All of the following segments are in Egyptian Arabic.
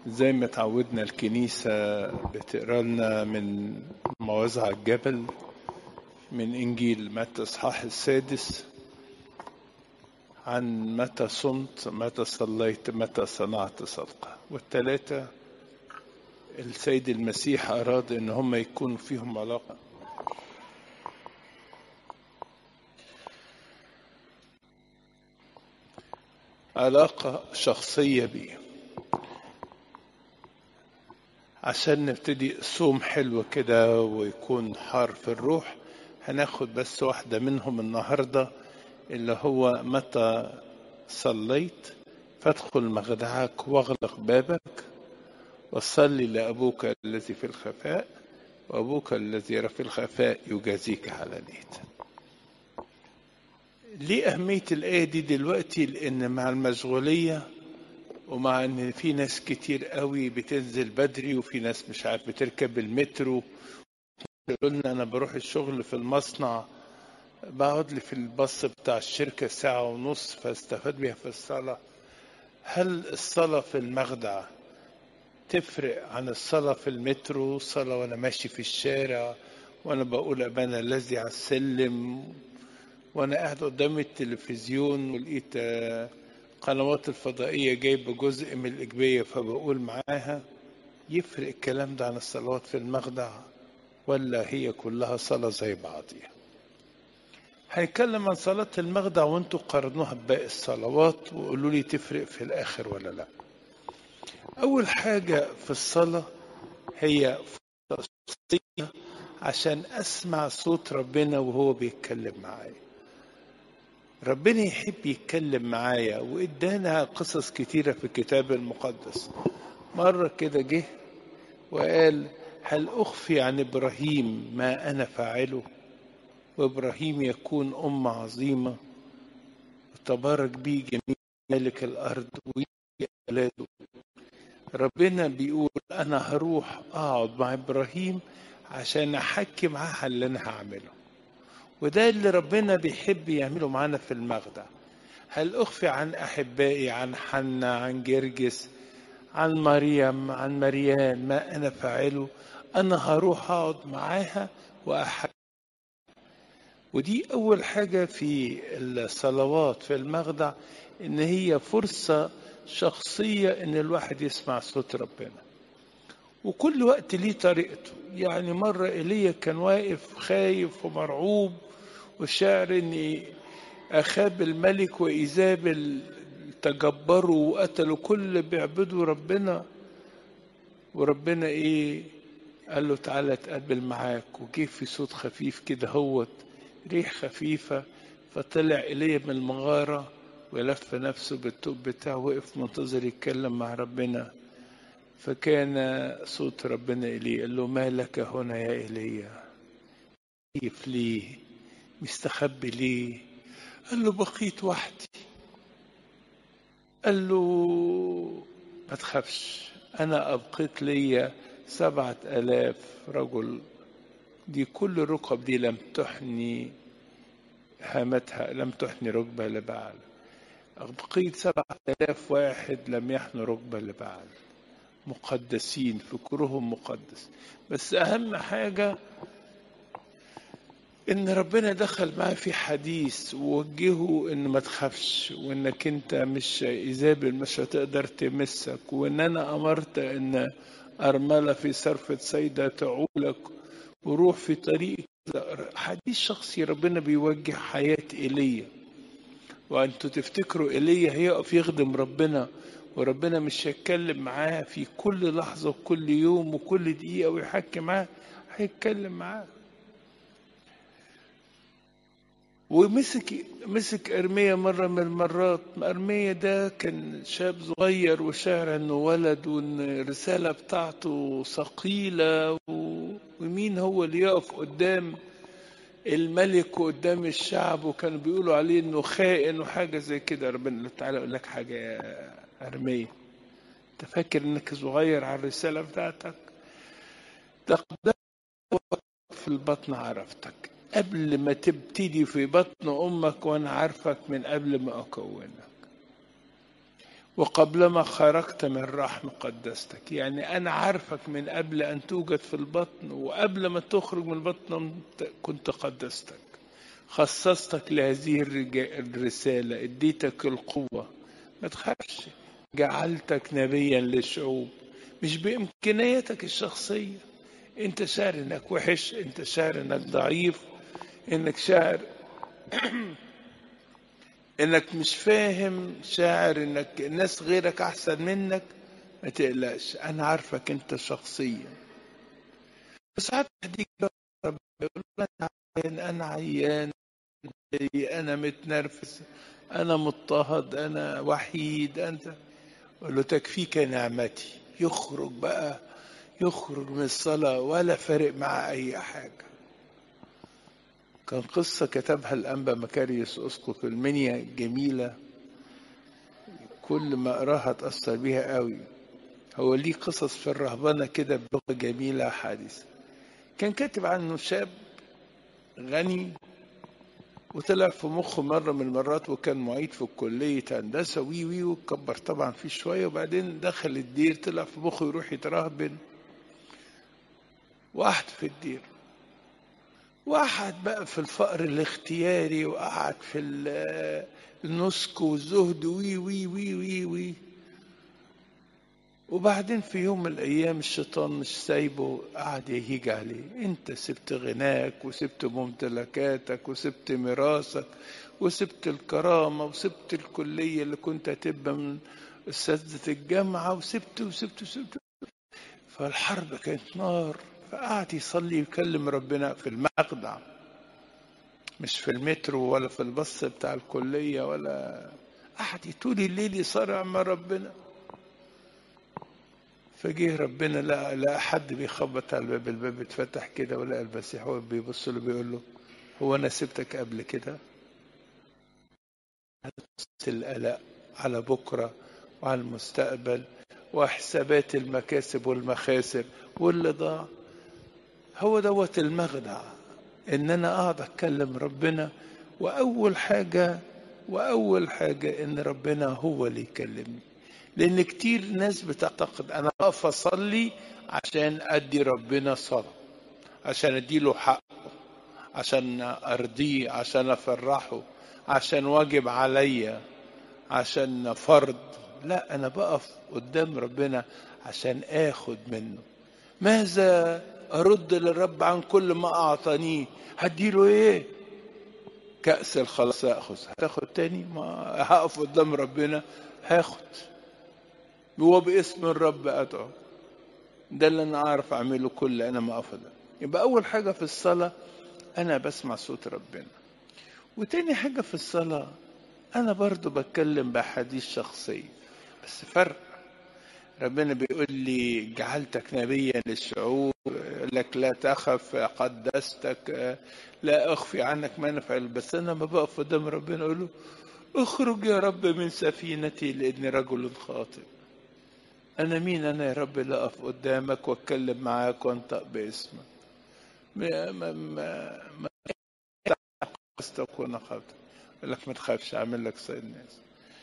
زي ما تعودنا الكنيسة بتقرا لنا من مواضع الجبل من إنجيل متى إصحاح السادس عن متى صمت متى صليت متى صنعت صدقة والثلاثة السيد المسيح أراد إن هم يكونوا فيهم علاقة علاقة شخصية بيه عشان نبتدي صوم حلو كده ويكون حار في الروح هناخد بس واحدة منهم النهاردة اللي هو متى صليت فادخل مخدعك واغلق بابك وصلي لأبوك الذي في الخفاء وأبوك الذي يرى في الخفاء يجازيك علانية ليه أهمية الآية دي دلوقتي لأن مع المشغولية ومع ان في ناس كتير قوي بتنزل بدري وفي ناس مش عارف بتركب المترو قلنا انا بروح الشغل في المصنع بقعد لي في الباص بتاع الشركة ساعة ونص فاستفاد بيها في الصلاة هل الصلاة في المخدع تفرق عن الصلاة في المترو صلاة وانا ماشي في الشارع وانا بقول ابانا الذي على السلم وانا قاعد قدام التلفزيون ولقيت القنوات الفضائية جايبة جزء من الإجبية فبقول معاها يفرق الكلام ده عن الصلوات في المخدع ولا هي كلها صلاة زي بعضيها هنتكلم عن صلاة المخدع وانتوا قارنوها بباقي الصلوات وقولوا لي تفرق في الآخر ولا لا أول حاجة في الصلاة هي شخصية عشان أسمع صوت ربنا وهو بيتكلم معايا ربنا يحب يتكلم معايا وادانا قصص كتيرة في الكتاب المقدس مرة كده جه وقال هل أخفي عن إبراهيم ما أنا فاعله وإبراهيم يكون أمة عظيمة وتبارك بيه جميع ملك الأرض وأولاده ربنا بيقول أنا هروح أقعد مع إبراهيم عشان أحكي معاه اللي أنا هعمله وده اللي ربنا بيحب يعمله معانا في المخدع هل أخفي عن أحبائي عن حنا عن جرجس عن مريم عن مريان ما أنا فاعله أنا هروح أقعد معاها وأحب ودي أول حاجة في الصلوات في المخدع إن هي فرصة شخصية إن الواحد يسمع صوت ربنا وكل وقت ليه طريقته يعني مرة إيليا كان واقف خايف ومرعوب وشاعر ان اخاب الملك وايزابل تجبروا وقتلوا كل اللي بيعبدوا ربنا وربنا ايه قال له تعالى اتقابل معاك وجه في صوت خفيف كده هوت ريح خفيفة فطلع إليه من المغارة ولف نفسه بالتوب بتاعه وقف منتظر يتكلم مع ربنا فكان صوت ربنا إليه قال له ما لك هنا يا إيليا كيف ليه مستخبي ليه قال له بقيت وحدي قال له ما تخافش أنا أبقيت لي سبعة آلاف رجل دي كل الركب دي لم تحني هامتها لم تحني ركبة لبعل بقيت سبعة آلاف واحد لم يحنوا ركبة لبعل مقدسين فكرهم مقدس بس أهم حاجة ان ربنا دخل معاه في حديث ووجهه ان ما تخافش وانك انت مش ايزابل مش هتقدر تمسك وان انا امرت ان ارمله في صرفة سيدة تعولك وروح في طريق حديث شخصي ربنا بيوجه حياة ايليا وانتوا تفتكروا ايليا هيقف يخدم ربنا وربنا مش هيتكلم معاه في كل لحظة وكل يوم وكل دقيقة ويحكي معاه هيتكلم معاه ومسك مسك ارميا مره من المرات ارميا ده كان شاب صغير وشاعر انه ولد وان الرساله بتاعته ثقيله ومين هو اللي يقف قدام الملك وقدام الشعب وكانوا بيقولوا عليه انه خائن وحاجه زي كده ربنا تعالى اقول لك حاجه يا ارميا انت فاكر انك صغير على الرساله بتاعتك ده في البطن عرفتك قبل ما تبتدي في بطن امك وانا عارفك من قبل ما اكونك وقبل ما خرجت من رحم قدستك يعني أنا عارفك من قبل أن توجد في البطن وقبل ما تخرج من البطن كنت قدستك خصصتك لهذه الرسالة اديتك القوة ما تخافش جعلتك نبيا للشعوب مش بإمكانياتك الشخصية انت شاعر انك وحش انت شاعر انك ضعيف انك شاعر انك مش فاهم شاعر انك الناس غيرك احسن منك ما تقلقش انا عارفك انت شخصيا ساعات هديك يقول انا عيان انا عيان انا متنرفز انا مضطهد انا وحيد انت قول له تكفيك نعمتي يخرج بقى يخرج من الصلاة ولا فارق مع أي حاجة كان قصة كتبها الأنبا مكاريوس أسقف المنيا جميلة كل ما أقراها أتأثر بيها قوي هو ليه قصص في الرهبنة كده بلغة جميلة حادثة كان كاتب عنه شاب غني وطلع في مخه مرة من المرات وكان معيد في كلية هندسة وي وي وكبر طبعا فيه شوية وبعدين دخل الدير طلع في مخه يروح يترهبن واحد في الدير واحد بقى في الفقر الاختياري وقعد في النسك والزهد وي وي وي وي وي وبعدين في يوم من الايام الشيطان مش سايبه قعد يهيج عليه انت سبت غناك وسبت ممتلكاتك وسبت ميراثك وسبت الكرامه وسبت الكليه اللي كنت هتبقى من اساتذه الجامعه وسبت وسبت وسبت فالحرب كانت نار فقعد يصلي ويكلم ربنا في المخدع مش في المترو ولا في البص بتاع الكلية ولا قعد طول الليل يصارع مع ربنا فجه ربنا لقى لقى حد بيخبط على الباب الباب اتفتح كده ولقى المسيح هو بيبص له بيقول له هو انا سبتك قبل كده القلق على بكره وعلى المستقبل وحسابات المكاسب والمخاسر واللي ضاع هو دوت المخدع ان انا اقعد اتكلم ربنا واول حاجه واول حاجه ان ربنا هو اللي يكلمني لان كتير ناس بتعتقد انا اقف اصلي عشان ادي ربنا صلاه عشان اديله حقه عشان ارضيه عشان افرحه عشان واجب عليا عشان فرض لا انا بقف قدام ربنا عشان اخد منه ماذا ارد للرب عن كل ما اعطانيه هديله ايه كأس الخلاص اخذ هتاخد تاني ما هقف قدام ربنا هاخد هو باسم الرب ادعو ده اللي انا اعرف اعمله كل انا ما افضل يبقى اول حاجه في الصلاه انا بسمع صوت ربنا وتاني حاجه في الصلاه انا برضو بتكلم باحاديث شخصيه بس فرق ربنا بيقول لي جعلتك نبيا للشعوب لك لا تخف قدستك لا اخفي عنك ما نفعل بس انا ما بقف قدام ربنا اقول له اخرج يا رب من سفينتي لاني رجل خاطئ انا مين انا يا رب اللي اقف قدامك واتكلم معاك وانطق باسمك ما ما ما ما وانا خاطئ يقول لك ما تخافش اعمل لك سيد الناس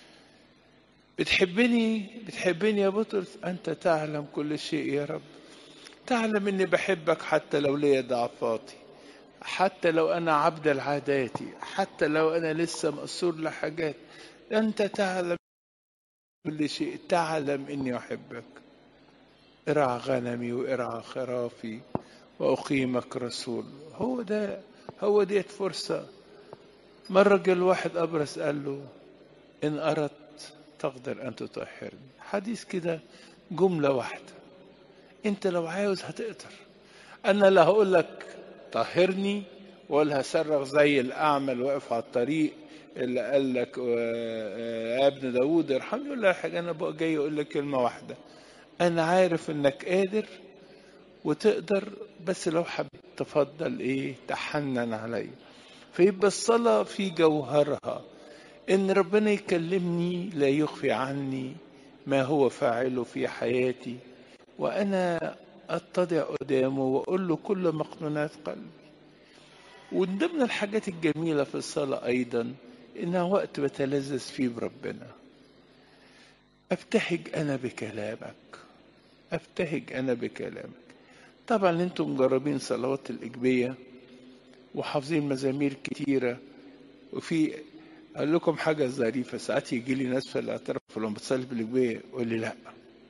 بتحبني بتحبني يا بطرس انت تعلم كل شيء يا رب تعلم اني بحبك حتى لو ليا ضعفاتي حتى لو انا عبد العاداتي حتى لو انا لسه مقصور لحاجات انت تعلم كل شيء تعلم اني احبك ارعى غنمي وارعى خرافي واقيمك رسول هو ده هو ديت فرصه مرة جه الواحد أبرص قال له إن أردت تقدر أن تطهرني حديث كده جملة واحدة أنت لو عاوز هتقدر أنا لا هقول لك طهرني ولا هصرخ زي الأعمى اللي واقف على الطريق اللي قال لك يا ابن داوود ارحمني ولا حاجة أنا بقى جاي أقول لك كلمة واحدة أنا عارف إنك قادر وتقدر بس لو حبيت تفضل إيه تحنن عليا فيبقى الصلاة في جوهرها إن ربنا يكلمني لا يخفي عني ما هو فاعله في حياتي وأنا أتضع قدامه وأقول له كل مقنونات قلبي ومن ضمن الحاجات الجميلة في الصلاة أيضا إنها وقت بتلذذ فيه بربنا ابتهج انا بكلامك ابتهج انا بكلامك طبعا انتم مجربين صلوات الاجبيه وحافظين مزامير كتيره وفي اقول لكم حاجه ظريفه ساعات يجي لي ناس في الاعتراف لما بتصلي بالاجبيه يقول لي لا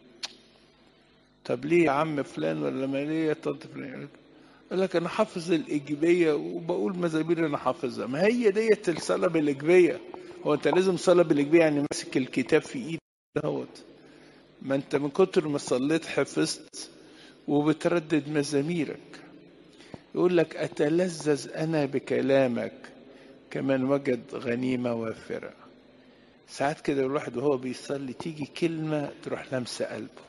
طب ليه يا عم فلان ولا ما ليه يا طنط فلان يقول لك انا حافظ الاجبيه وبقول مزامير انا حافظها ما هي ديت الصلاه بالاجبيه هو انت لازم صلاه بالاجبيه يعني ماسك الكتاب في ايدك دوت ما انت من كتر ما صليت حفظت وبتردد مزاميرك يقول لك اتلذذ انا بكلامك كمن وجد غنيمه وافره ساعات كده الواحد وهو بيصلي تيجي كلمه تروح لمسه قلبه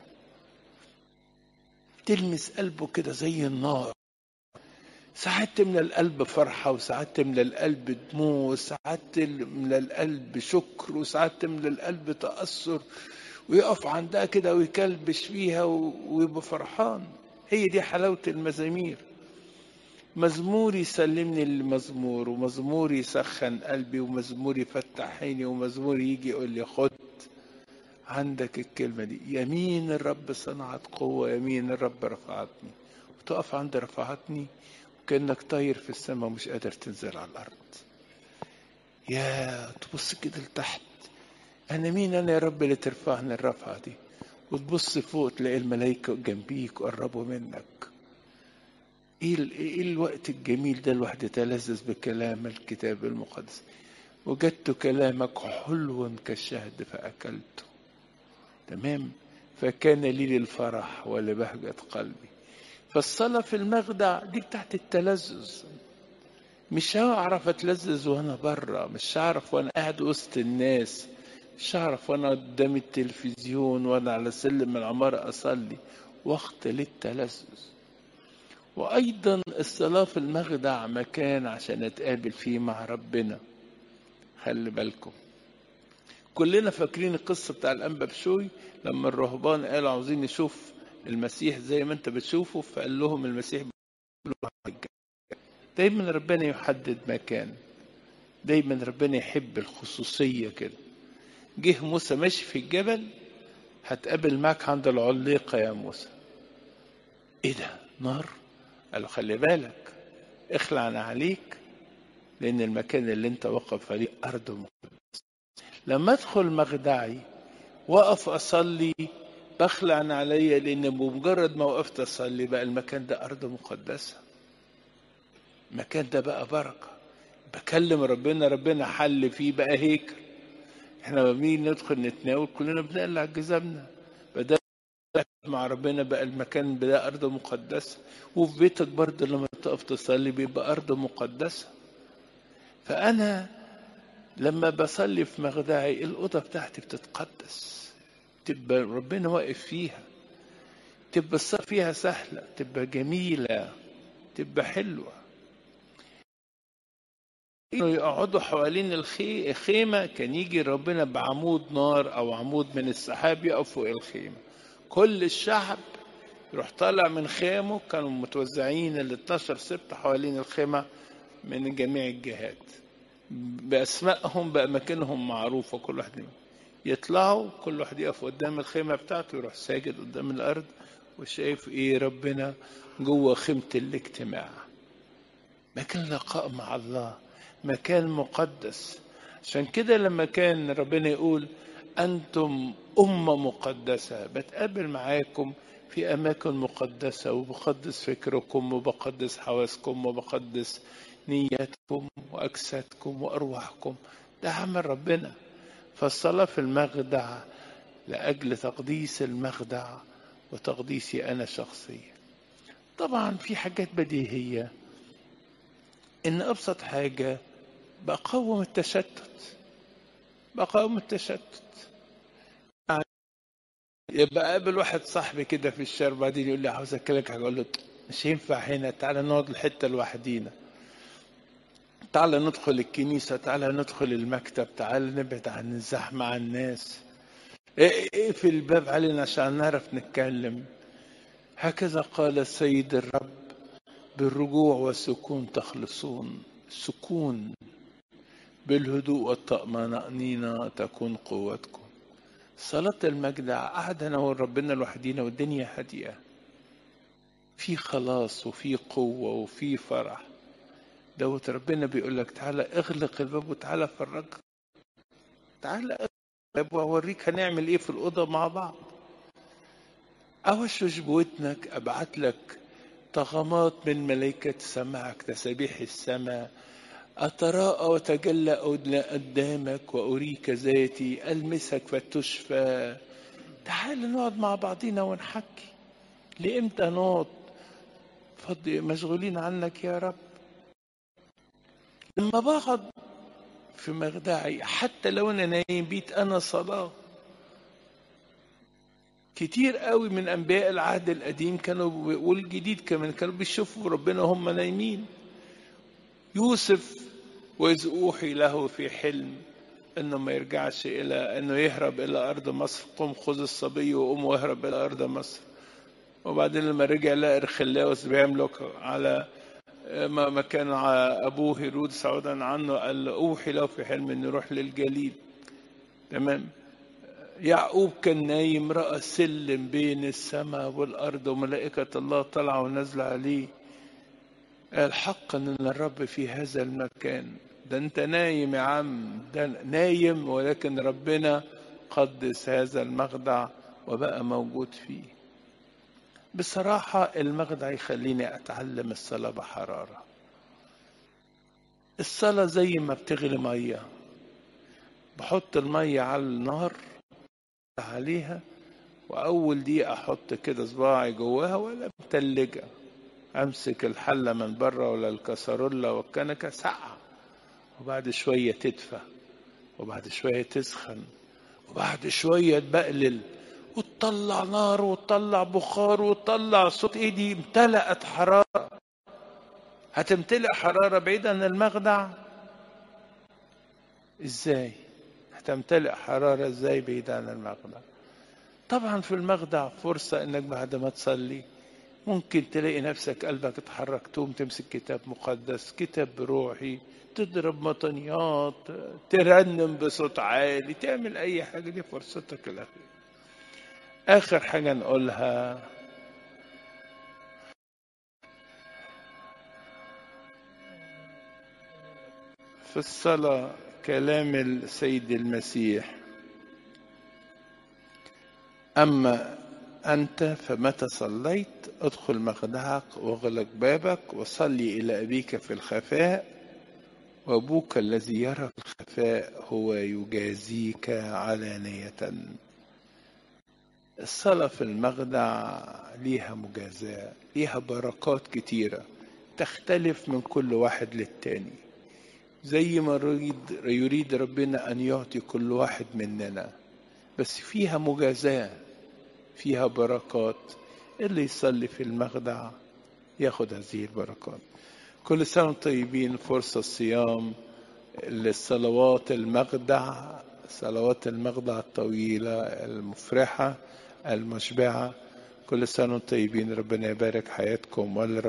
تلمس قلبه كده زي النار ساعات تملى القلب فرحة وساعات تملى القلب دموع وساعات تملى القلب شكر وساعات تملى القلب تأثر ويقف عندها كده ويكلبش فيها ويبقى فرحان هي دي حلاوة المزامير مزمور يسلمني للمزمور ومزمور يسخن قلبي ومزمور يفتح عيني ومزمور يجي يقول لي خد عندك الكلمة دي يمين الرب صنعت قوة يمين الرب رفعتني وتقف عند رفعتني وكأنك طاير في السماء ومش قادر تنزل على الأرض يا تبص كده لتحت أنا مين أنا يا رب اللي ترفعني الرفعة دي وتبص فوق تلاقي الملائكة جنبيك قربوا منك إيه, إيه الوقت الجميل ده الواحد يتلذذ بكلام الكتاب المقدس وجدت كلامك حلو كالشهد فأكلته تمام فكان لي للفرح ولبهجة قلبي فالصلاة في المخدع دي بتاعت التلذذ مش هعرف اتلذذ وانا بره مش هعرف وانا قاعد وسط الناس مش هعرف وانا قدام التلفزيون وانا على سلم العمارة اصلي وقت للتلذذ وايضا الصلاة في المخدع مكان عشان اتقابل فيه مع ربنا خلي بالكم كلنا فاكرين القصة بتاع الأنبا بشوي لما الرهبان قالوا عاوزين نشوف المسيح زي ما انت بتشوفه فقال لهم المسيح دايما ربنا يحدد مكان دايما ربنا يحب الخصوصية كده جه موسى ماشي في الجبل هتقابل معك عند العليقة يا موسى ايه ده نار قال له خلي بالك اخلع عليك لان المكان اللي انت واقف عليه ارض مقدسة لما ادخل مخدعي واقف اصلي بخلع عليا لان بمجرد ما وقفت اصلي بقى المكان ده ارض مقدسه المكان ده بقى بركه بكلم ربنا ربنا حل فيه بقى هيكل احنا لما بنيجي ندخل نتناول كلنا بنقلع جزامنا بدل مع ربنا بقى المكان ده ارض مقدسه وفي بيتك برضه لما تقف تصلي بيبقى ارض مقدسه فانا لما بصلي في مخدعي الاوضه بتاعتي بتتقدس تبقى ربنا واقف فيها تبقى الصلاة فيها سهلة تبقى جميلة تبقى حلوة يقعدوا حوالين الخيمة كان يجي ربنا بعمود نار أو عمود من السحاب يقف فوق الخيمة كل الشعب يروح طالع من خيمه كانوا متوزعين ال 12 سبت حوالين الخيمة من جميع الجهات بأسمائهم بأماكنهم معروفة كل واحد منهم يطلعوا كل واحد يقف قدام الخيمة بتاعته يروح ساجد قدام الأرض وشايف إيه ربنا جوه خيمة الاجتماع مكان لقاء مع الله مكان مقدس عشان كده لما كان ربنا يقول أنتم أمة مقدسة بتقابل معاكم في أماكن مقدسة وبقدس فكركم وبقدس حواسكم وبقدس نياتكم وأجسادكم وأرواحكم ده عمل ربنا فالصلاة في المخدع لأجل تقديس المخدع وتقديسي أنا شخصيا طبعا في حاجات بديهية إن أبسط حاجة بقاوم التشتت بقاوم التشتت يعني يبقى قابل واحد صاحبي كده في الشارع بعدين يقول لي عاوز اكلمك حاجه اقول له مش ينفع هنا تعالى نقعد الحته لوحدينا تعالى ندخل الكنيسة تعالى ندخل المكتب تعالى نبعد عن الزحمة عن الناس اقفل الباب علينا عشان نعرف نتكلم هكذا قال السيد الرب بالرجوع والسكون تخلصون سكون بالهدوء والطمأنينة تكون قوتكم صلاة المجدع قاعد أنا وربنا لوحدينا والدنيا هادية في خلاص وفي قوة وفي فرح دوت ربنا بيقول لك تعالى اغلق الباب وتعالى فرج تعالى اغلق الباب واوريك هنعمل ايه في الأوضة مع بعض أوشوش بودنك أبعت لك طغمات من ملائكة سمعك تسابيح السماء أتراءى وتجلى قدامك وأريك ذاتي ألمسك فتشفى تعال نقعد مع بعضينا ونحكي لإمتى نقعد فضي مشغولين عنك يا رب لما بقعد في مخدعي حتى لو انا نايم بيت انا صلاه كتير قوي من انبياء العهد القديم كانوا والجديد كمان كانوا بيشوفوا ربنا هم نايمين يوسف واذ اوحي له في حلم انه ما يرجعش الى انه يهرب الى ارض مصر قم خذ الصبي وقوم واهرب الى ارض مصر وبعدين لما رجع لقى ارخلاوس بيملك على ما كان ابوه هيرودس عودا عنه قال له اوحي له في حلم انه يروح للجليل تمام يعقوب كان نايم راى سلم بين السماء والارض وملائكه الله طالعه ونازله عليه قال حقا ان الرب في هذا المكان ده انت نايم يا عم ده نايم ولكن ربنا قدس هذا المخدع وبقى موجود فيه بصراحة المخدع يخليني أتعلم الصلاة بحرارة الصلاة زي ما بتغلي مية بحط المية على النار عليها وأول دقيقة أحط كده صباعي جواها ولا متلجة أمسك الحلة من بره ولا الكسرولة والكنكة ساقعة وبعد شوية تدفى وبعد شوية تسخن وبعد شوية تبقلل وتطلع نار وتطلع بخار وتطلع صوت ايدي امتلأت حرارة هتمتلئ حرارة بعيد عن المخدع ازاي هتمتلئ حرارة ازاي بعيد عن المخدع طبعا في المخدع فرصة انك بعد ما تصلي ممكن تلاقي نفسك قلبك اتحرك تقوم تمسك كتاب مقدس كتاب روحي تضرب مطنيات ترنم بصوت عالي تعمل اي حاجة دي فرصتك الاخيرة آخر حاجة نقولها في الصلاة كلام السيد المسيح أما أنت فمتى صليت ادخل مخدعك واغلق بابك وصلي إلى أبيك في الخفاء وأبوك الذي يرى في الخفاء هو يجازيك علانية الصلاة في المخدع ليها مجازاة ليها بركات كتيرة تختلف من كل واحد للتاني زي ما يريد, يريد ربنا أن يعطي كل واحد مننا بس فيها مجازاة فيها بركات اللي يصلي في المخدع ياخد هذه البركات كل سنة طيبين فرصة الصيام للصلوات المخدع صلوات المخدع الطويلة المفرحة المشبعة كل سنة طيبين ربنا يبارك حياتكم ولا